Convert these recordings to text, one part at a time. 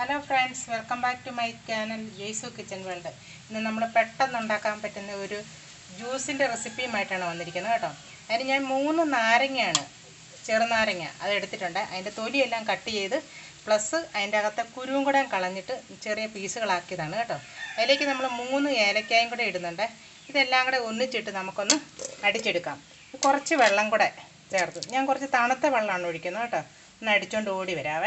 hello friends welcome back to my channel Jaisu kitchen world ഇന്ന് നമ്മൾ പെട്ടെന്ന് ഉണ്ടാക്കാൻ പറ്റുന്ന ഒരു ജ്യൂസിൻ്റെ റെസിപ്പിയുമായിട്ടാണ് വന്നിരിക്കുന്നത് കേട്ടോ അതിന് ഞാൻ മൂന്ന് നാരങ്ങയാണ് ചെറുനാരങ്ങ അത് എടുത്തിട്ടുണ്ട് അതിൻ്റെ തൊലിയെല്ലാം കട്ട് ചെയ്ത് പ്ലസ് അതിൻ്റെ അകത്തെ കുരുവും കൂടെ കളഞ്ഞിട്ട് ചെറിയ പീസുകളാക്കിയതാണ് കേട്ടോ അതിലേക്ക് നമ്മൾ മൂന്ന് ഏലക്കായും കൂടെ ഇടുന്നുണ്ട് ഇതെല്ലാം കൂടെ ഒന്നിച്ചിട്ട് നമുക്കൊന്ന് അടിച്ചെടുക്കാം കുറച്ച് വെള്ളം കൂടെ ചേർത്ത് ഞാൻ കുറച്ച് തണുത്ത വെള്ളമാണ് ഒഴിക്കുന്നത് കേട്ടോ ഒന്ന് അടിച്ചുകൊണ്ട് ഓടി വരാവേ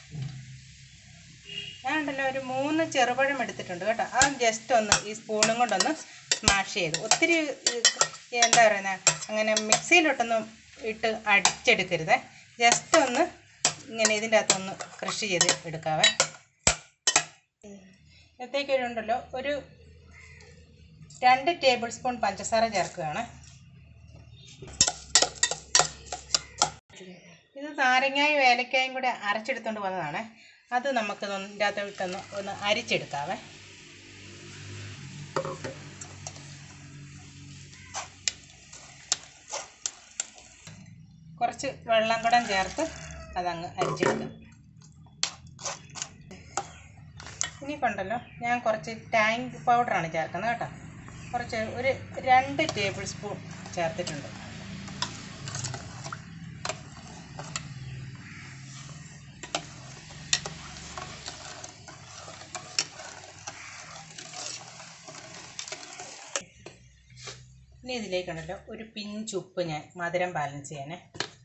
ഞാൻ ഉണ്ടല്ലോ ഒരു മൂന്ന് ചെറുപഴം എടുത്തിട്ടുണ്ട് കേട്ടോ അത് ജസ്റ്റ് ഒന്ന് ഈ സ്പൂണും കൊണ്ടൊന്ന് സ്മാഷ് ചെയ്ത് ഒത്തിരി ഈ എന്താ പറയുന്നത് അങ്ങനെ മിക്സിയിലോട്ടൊന്നും ഇട്ട് അടിച്ചെടുക്കരുത് ജസ്റ്റ് ഒന്ന് ഇങ്ങനെ ഇതിൻ്റെ അകത്തൊന്ന് കൃഷി ചെയ്ത് എടുക്കാവേ ഇന്നത്തേക്ക് ഉണ്ടല്ലോ ഒരു രണ്ട് ടേബിൾ സ്പൂൺ പഞ്ചസാര ചേർക്കുകയാണ് ഇത് നാരങ്ങായും ഏലക്കായും കൂടെ അരച്ചെടുത്തുകൊണ്ട് വന്നതാണ് അത് നമുക്ക് ഇതിൻ്റെ അകത്ത് ഇട്ടൊന്ന് ഒന്ന് അരിച്ചെടുക്കാവേ കുറച്ച് വെള്ളം കൂടെ ചേർത്ത് അതങ്ങ് അരിച്ചെടുക്കാം ഇനി കൊണ്ടല്ലോ ഞാൻ കുറച്ച് ടാങ്ക് പൗഡറാണ് ചേർക്കുന്നത് കേട്ടോ കുറച്ച് ഒരു രണ്ട് ടേബിൾ സ്പൂൺ ചേർത്തിട്ടുണ്ട് ഇനി ഇതിലേക്കുണ്ടല്ലോ ഒരു പിഞ്ച് ഉപ്പ് ഞാൻ മധുരം ബാലൻസ് ചെയ്യാനേ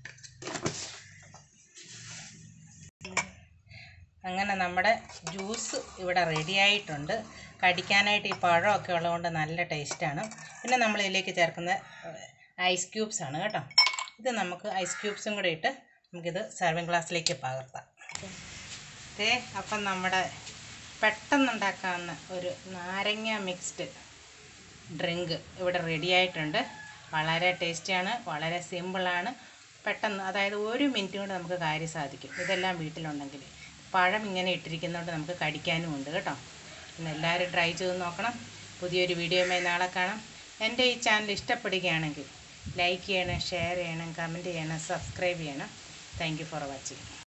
അങ്ങനെ നമ്മുടെ ജ്യൂസ് ഇവിടെ റെഡി ആയിട്ടുണ്ട് കടിക്കാനായിട്ട് ഈ പഴമൊക്കെ ഉള്ളതുകൊണ്ട് നല്ല ടേസ്റ്റാണ് പിന്നെ നമ്മൾ ഇതിലേക്ക് ചേർക്കുന്ന ഐസ് ക്യൂബ്സ് ആണ് കേട്ടോ ഇത് നമുക്ക് ഐസ് ക്യൂബ്സും കൂടെ ഇട്ട് നമുക്കിത് സർവിങ് ഗ്ലാസ്സിലേക്ക് പകർത്താം ദേ അപ്പം നമ്മുടെ പെട്ടെന്നുണ്ടാക്കാവുന്ന ഒരു നാരങ്ങ മിക്സ്ഡ് ഡ്രിങ്ക് ഇവിടെ റെഡി ആയിട്ടുണ്ട് വളരെ ടേസ്റ്റിയാണ് വളരെ സിമ്പിളാണ് പെട്ടെന്ന് അതായത് ഒരു മിനിറ്റ് കൊണ്ട് നമുക്ക് കാര്യം സാധിക്കും ഇതെല്ലാം വീട്ടിലുണ്ടെങ്കിൽ പഴം ഇങ്ങനെ ഇട്ടിരിക്കുന്നതുകൊണ്ട് നമുക്ക് കടിക്കാനും ഉണ്ട് കേട്ടോ പിന്നെ എല്ലാവരും ട്രൈ ചെയ്ത് നോക്കണം പുതിയൊരു വീഡിയോയുമായി നാളെ കാണാം എൻ്റെ ഈ ചാനൽ ഇഷ്ടപ്പെടുകയാണെങ്കിൽ ലൈക്ക് ചെയ്യണം ഷെയർ ചെയ്യണം കമൻറ്റ് ചെയ്യണം സബ്സ്ക്രൈബ് ചെയ്യണം താങ്ക് ഫോർ വാച്ചിങ്